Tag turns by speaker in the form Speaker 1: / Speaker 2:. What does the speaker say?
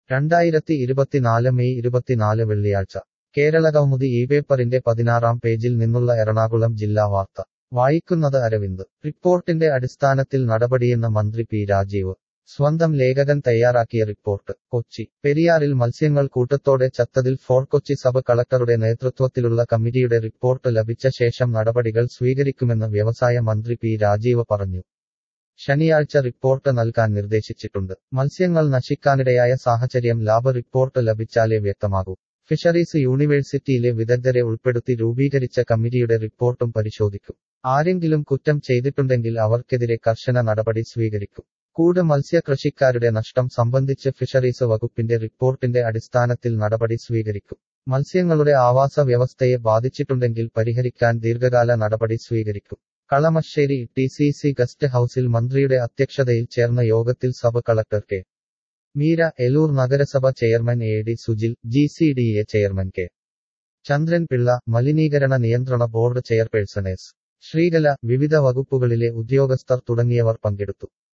Speaker 1: രണ്ടായിരത്തി ഇരുപത്തിനാല് മെയ് ഇരുപത്തിനാല് വെള്ളിയാഴ്ച കേരളകൗമുദി ഈ പേപ്പറിന്റെ പതിനാറാം പേജിൽ നിന്നുള്ള എറണാകുളം ജില്ലാ വാർത്ത വായിക്കുന്നത് അരവിന്ദ് റിപ്പോർട്ടിന്റെ അടിസ്ഥാനത്തിൽ നടപടിയെന്ന് മന്ത്രി പി രാജീവ് സ്വന്തം ലേഖകൻ തയ്യാറാക്കിയ റിപ്പോർട്ട് കൊച്ചി പെരിയാറിൽ മത്സ്യങ്ങൾ കൂട്ടത്തോടെ ചത്തതിൽ ഫോർട്ട് കൊച്ചി സബ് കളക്ടറുടെ നേതൃത്വത്തിലുള്ള കമ്മിറ്റിയുടെ റിപ്പോർട്ട് ലഭിച്ച ശേഷം നടപടികൾ സ്വീകരിക്കുമെന്ന് വ്യവസായ മന്ത്രി പി രാജീവ് പറഞ്ഞു ശനിയാഴ്ച റിപ്പോർട്ട് നൽകാൻ നിർദ്ദേശിച്ചിട്ടുണ്ട് മത്സ്യങ്ങൾ നശിക്കാനിടയായ സാഹചര്യം ലാബ് റിപ്പോർട്ട് ലഭിച്ചാലേ വ്യക്തമാകൂ ഫിഷറീസ് യൂണിവേഴ്സിറ്റിയിലെ വിദഗ്ധരെ ഉൾപ്പെടുത്തി രൂപീകരിച്ച കമ്മിറ്റിയുടെ റിപ്പോർട്ടും പരിശോധിക്കും ആരെങ്കിലും കുറ്റം ചെയ്തിട്ടുണ്ടെങ്കിൽ അവർക്കെതിരെ കർശന നടപടി സ്വീകരിക്കും കൂട് മത്സ്യകൃഷിക്കാരുടെ നഷ്ടം സംബന്ധിച്ച് ഫിഷറീസ് വകുപ്പിന്റെ റിപ്പോർട്ടിന്റെ അടിസ്ഥാനത്തിൽ നടപടി സ്വീകരിക്കും മത്സ്യങ്ങളുടെ ആവാസ വ്യവസ്ഥയെ ബാധിച്ചിട്ടുണ്ടെങ്കിൽ പരിഹരിക്കാൻ ദീർഘകാല നടപടി സ്വീകരിക്കും Kalamassery T C C guest ഹൌസിൽ മന്ത്രിയുടെ അധ്യക്ഷതയിൽ ചേർന്ന യോഗത്തിൽ sub collector K Meera Eloor നഗരസഭ chairman A D Sujil G C D A chairman K Chandran Pillai മലിനീകരണ നിയന്ത്രണ ബോർഡ് ചെയർപേഴ്സൺ എസ് ശ്രീകല വിവിധ വകുപ്പുകളിലെ ഉദ്യോഗസ്ഥർ തുടങ്ങിയവർ പങ്കെടുത്തു